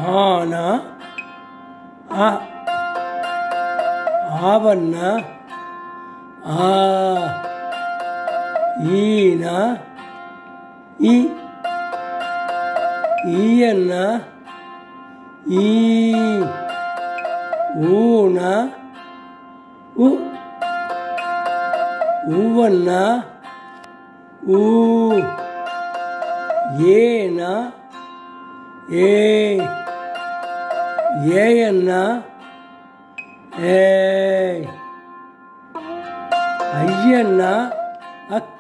ஆனா ஆ ஆவண்ணா ஆ ஈனா இ ஈயண்ணா ஈ ஊனா உ ஊவண்ணா ஊ ஏனா ஏ ஏயண்ணா ஏய் ஐயண்ணா அக்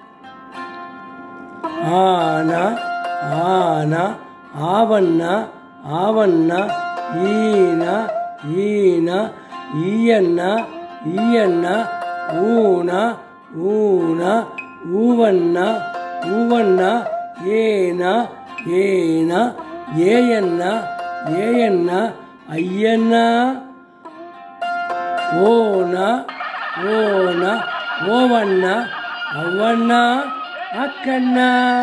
ஆனா ஆனா ஆவண்ணா ஆவண்ணா ஈனா ஈனா ஈயண்ணா ஈயண்ணா ஊனா ஊனா ஊவண்ணா ஊவண்ணா ஏனா ஏனா ஏயண்ணா ஏயண்ணா ஐயண்ணா ஓனா ஓனா ஓவண்ணா ಅವ್ವಣ್ಣ ಅಕ್ಕಣ್ಣ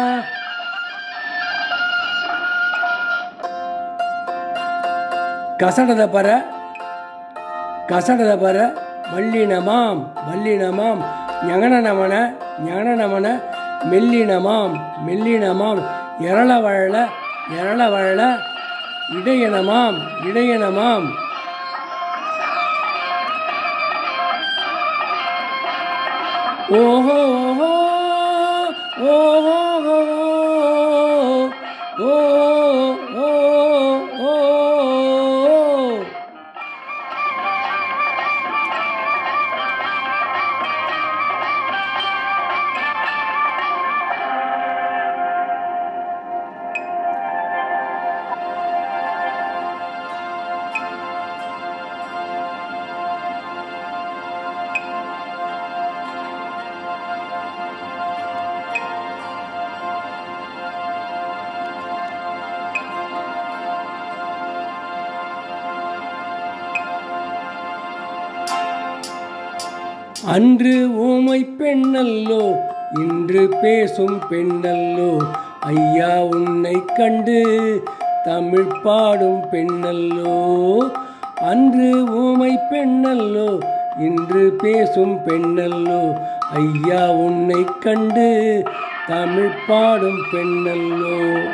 ಕಸಡದ ಪರ ಕಸಡದ ಪರ ಮಲ್ಲಿನಮಾಂ ಮಲ್ಲಿನಮಾಂ ஞகனநமன ஞகனநமன மெல்லினமாம் மெல்லினமாம் எரளவழ எரளவழ இடையனமாம் இடையனமாம் ஓஹோ ஓஹோ ஓஹோ ஓ ஓ ஓ அன்று ஊமை பெண்ணல்லோ இன்று பேசும் பெண்ணல்லோ ஐயா உன்னை கண்டு தமிழ் பாடும் பெண்ணல்லோ அன்று ஊமை பெண்ணல்லோ இன்று பேசும் பெண்ணல்லோ ஐயா உன்னை கண்டு தமிழ் பாடும் பெண்ணல்லோ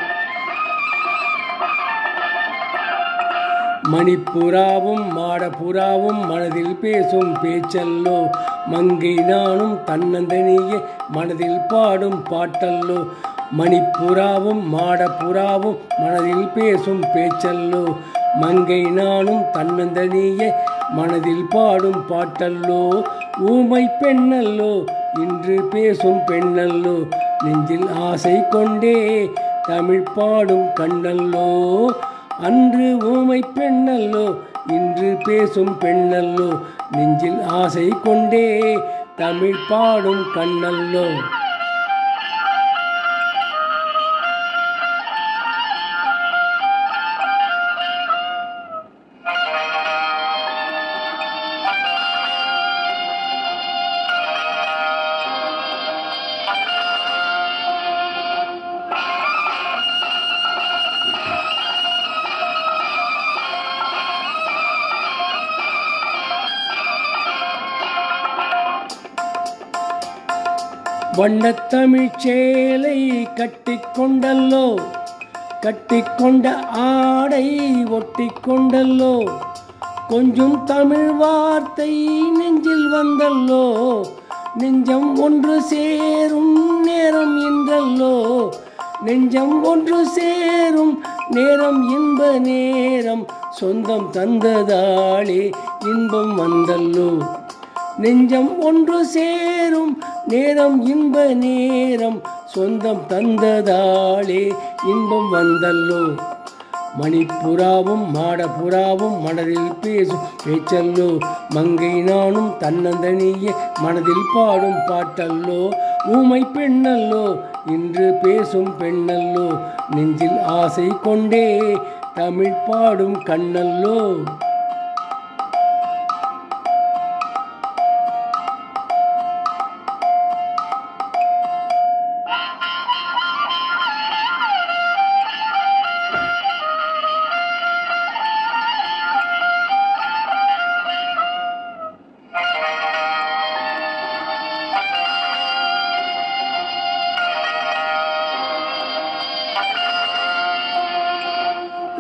மணிப்புறாவும் மாடப்புறாவும் மனதில் பேசும் பேச்சல்லோ மங்கை நானும் தன்னந்தனியே மனதில் பாடும் பாட்டல்லோ மணிப்புறாவும் மாடப்புறாவும் மனதில் பேசும் பேச்சல்லோ மங்கை நானும் தன்னந்தனியே மனதில் பாடும் பாட்டல்லோ ஊமை பெண்ணல்லோ இன்று பேசும் பெண்ணல்லோ நெஞ்சில் ஆசை கொண்டே தமிழ் பாடும் கண்ணல்லோ அன்று ஊமை பெண்ணல்லோ இன்று பேசும் பெண்ணல்லோ நெஞ்சில் ஆசை கொண்டே தமிழ் பாடும் கண்ணல்லோ வண்ணத்தமிழ் சேலை கட்டிக்கொண்டல்லோ கட்டிக்கொண்ட ஆடை ஒட்டிக்கொண்டல்லோ கொஞ்சம் தமிழ் வார்த்தை நெஞ்சில் வந்தல்லோ நெஞ்சம் ஒன்று சேரும் நேரம் இன்றல்லோ நெஞ்சம் ஒன்று சேரும் நேரம் இன்ப நேரம் சொந்தம் தந்ததாலே இன்பம் வந்தல்லோ நெஞ்சம் ஒன்று சேரும் நேரம் இன்ப நேரம் சொந்தம் தந்ததாலே இன்பம் வந்தல்லோ மணிப்புறாவும் மாடப்புறாவும் மனதில் பேசும் பேச்சல்லோ மங்கை நானும் தன்னந்தனியே மனதில் பாடும் பாட்டல்லோ ஊமை பெண்ணல்லோ இன்று பேசும் பெண்ணல்லோ நெஞ்சில் ஆசை கொண்டே தமிழ் பாடும் கண்ணல்லோ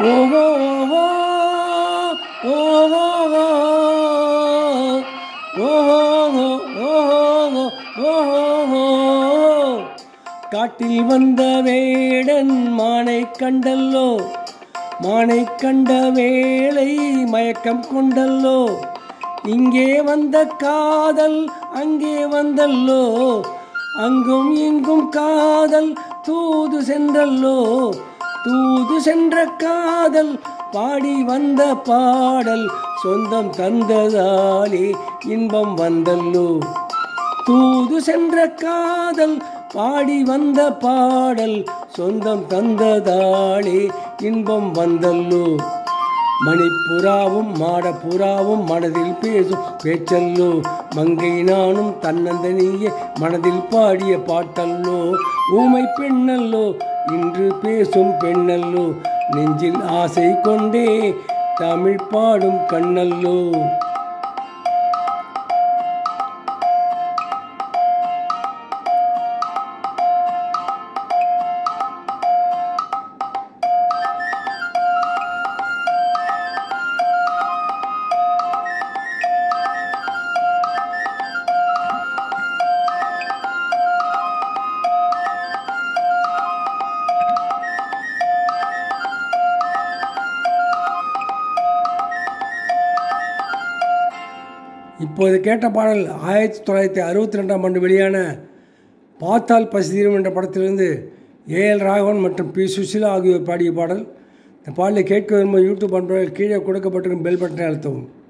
ஓஹோ ஓஹோ ஓஹோ ஓஹோ ஓஹோ ஓஹோ காட்டில் வந்த வேடன் மானை கண்டல்லோ மானை கண்ட வேளை மயக்கம் கொண்டல்லோ இங்கே வந்த காதல் அங்கே வந்தல்லோ அங்கும் இங்கும் காதல் தூது சென்றல்லோ தூது சென்ற காதல் பாடி வந்த பாடல் சொந்தம் தந்ததாலே இன்பம் வந்தல்லோ தூது சென்ற காதல் பாடி வந்த பாடல் சொந்தம் தந்ததாலே இன்பம் வந்தல்லோ மணிப்புறாவும் மாடப்புறாவும் மனதில் பேசும் பேச்சல்லோ மங்கை நானும் தன்னந்தனியே மனதில் பாடிய பாட்டல்லோ ஊமை பெண்ணல்லோ இன்று பேசும் பெண்ணல்லோ நெஞ்சில் ஆசை கொண்டே தமிழ் பாடும் கண்ணல்லோ இப்போது கேட்ட பாடல் ஆயிரத்தி தொள்ளாயிரத்தி அறுபத்தி ரெண்டாம் ஆண்டு வெளியான பார்த்தால் பசிதீரும் என்ற படத்திலிருந்து ஏஎல் ராகவன் மற்றும் பி சுஷிலா ஆகியோர் பாடிய பாடல் இந்த பாடலை கேட்க விரும்பும் யூடியூப் அன்பர்கள் கீழே கொடுக்கப்பட்டிருக்கும் பெல் பட்டனை அழுத்தவும்